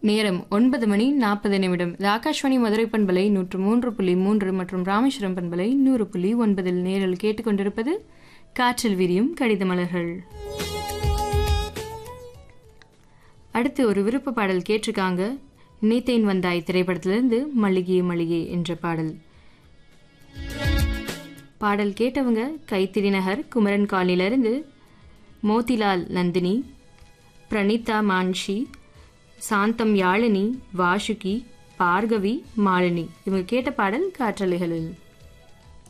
நேரம் ஒன்பது மணி நாற்பது நிமிடம் இது ஆகாஷ்வாணி மதுரை பண்பலை நூற்று மூன்று புள்ளி மூன்று மற்றும் ராமேஸ்வரம் பண்பலை நூறு புள்ளி ஒன்பதில் நேரில் கேட்டுக்கொண்டிருப்பது காற்றில் விரியும் கடித மலர்கள் அடுத்து ஒரு விருப்ப பாடல் கேட்டிருக்காங்க நீத்தேன் வந்தாய் திரைப்படத்திலிருந்து மல்லிகை மளிகை என்ற பாடல் பாடல் கேட்டவங்க கைத்திரி நகர் குமரன் காலனிலிருந்து மோதிலால் நந்தினி பிரணீதா மான்ஷி சாந்தம் யாழினி வாசுகி பார்கவி மாலினி இவங்க கேட்ட பாடல் காற்றலைகளில்